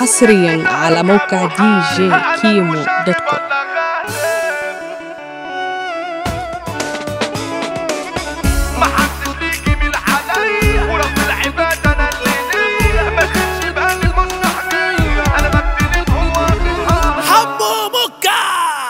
حصريا على موقع دي جي كيمو دوت كوم محدش بيجي من عليا ورب العباد انا اللي ليا ما كانش بقى المصلحة جاية انا ببتليهم واخدها حمو مكة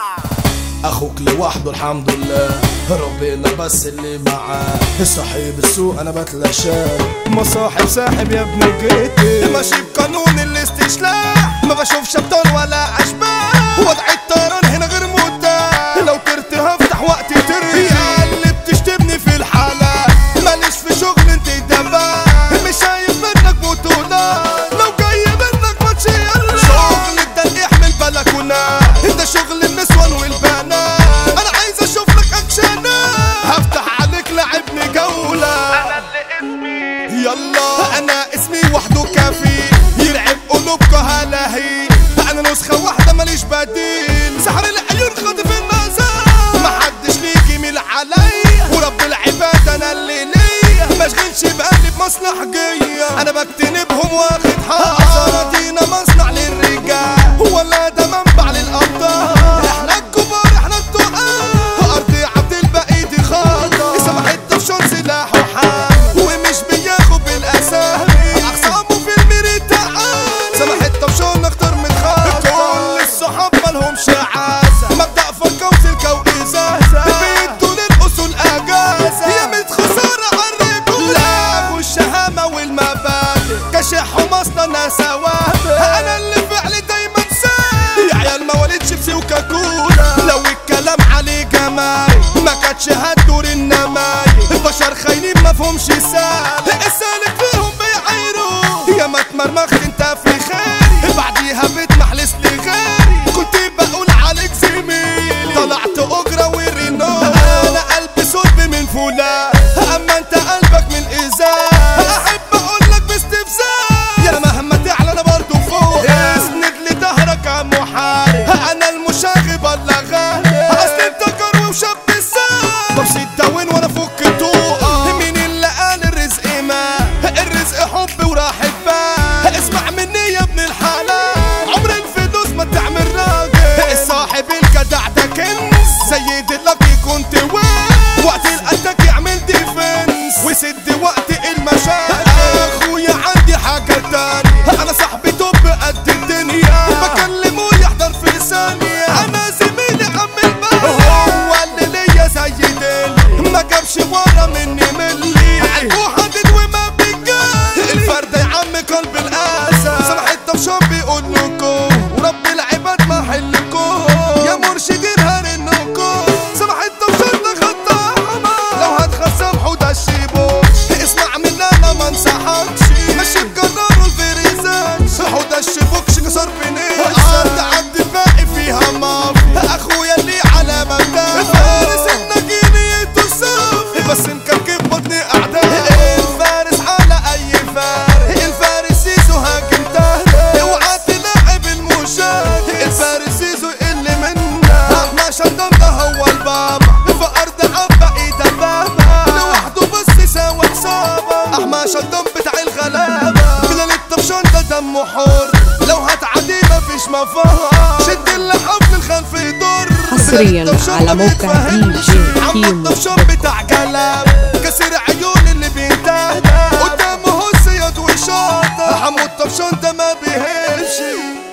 اخوك لوحده الحمد لله ربنا بس اللي معاه صاحب السوق انا بتلاشاه مصاحب ساحب يا ابن جيتي ماشي بقانون الاستشلاح ما بشوفش ابطال ولا اشباح وضع الطيران هنا غير متاح لو ترت هفتح وقت تري يا اللي بتشتمني في الحالة ماليش في شغل انت دبا مش شايف منك بطولات لو جاي منك ماتش يلا شغل الدلق يحمل بلكونات ده شغل النسوان والبنات انا عايز اشوف لك اكشنات هفتح عليك لعبني جولة انا اللي اسمي يلا انا اسمي وحده كافي يرعب قلوبكوا هلاهي انا نسخة واحدة ماليش بديل سحر العيون خاطف النظر محدش ليه جميل عليا ورب العباد انا اللي ليا مشغلش بقلبي بمصلحة جاية انا بجتنبهم واخد حذر دينا مصنع للرجال ولا ده منبع للابطال احنا الكبار احنا التقال ارضي عبد الباقي دي خاطر سمحت طفشون سلاحه حام ومش بياخد بالاسامي اقسامه في الميريت تعال سمحت طفشون اختار من خاطر كل الصحاب مالهمش عازة مبدأ فكة وسلكة وإزازة بيدوا للأصول أجازة هي ميت خسارة عالرجولة لا والشهامة والمبادئ كشح ومصنع ناس وابق أنا اللي فعلي دايما سايق يا عيال ما ولدش في وكاكولا لو الكلام عليه جمايل ما كانتش هتدور النمايل البشر خاينين مفهومش سال السالك فيهم بيعيروا يا ما اتمرمخت انت في خيري بعديها بتمحلس لي غيري كنت بقول عليك زميلي طلعت اجرة ورينو انا قلبي صلب من فولا اما انت قلبك من ازاز احب اقول لك باستفزاز يا مهما تعلى انا برضو فوق اسند لي ظهرك يا محارب انا المشاغب ولا غالي اصل انت كروي وشاب الساعة طب ستة وين وانا فك طوقة مين اللي قال الرزق ما الرزق حب وراحة بال اسمع مني يا ابن الحلال عمر الفلوس ما تعمل راجل الصاحب الجدع ده كنز سيد اللقي كنت وين وقت الاتاك يعمل ديفنس وسد وقت المشاكل اخويا عندي حاجة تانية انا صاحبي توب قد الدنيا بكلمه يحضر في ثانية انا زميلي عم البلد هو اللي ليا زي دلي ما جابش ورا مني ملي قلبه حدد وما بيجاري الفرد يا عم قلب الاسى سمح الطفشان بيقول لكم ورب العباد ما حلكم يا مرشدين هرنكم سمح الطفشان ده خطامة لو هتخصم حوده الشيبوش اسمع مني انا ما انصحكش ماشي بجرار الفريزات حوده الشيبوكش كسر بنيش ارض عبد الباقي فيها مافيا اخويا اللي على مبدأ فارس النجيني تصف بس نكركب بطني اعداء الفارس على اي فارس الفارس سيزو هاجم تهدى اوعى تلاعب المشاة الفارس سيزو اللي منا احنا شندم ده هو البابا في ارض عبا ايده بابا لوحده بس ساوى حسابه احمى شندم بتاع الغلابة بلال الطفشان ده دمه حر لو هتعدي مفيش مفر شد اللحم الخلف يضر حصرياً بلال الطفشان على ما موقع بيتفهمش. DJ عم كيمو الطفشان بتاع كلام كسر عيون اللي بينتهى قدامه هو الصياد وشاطر حمو الطفشان ده ما بيهمش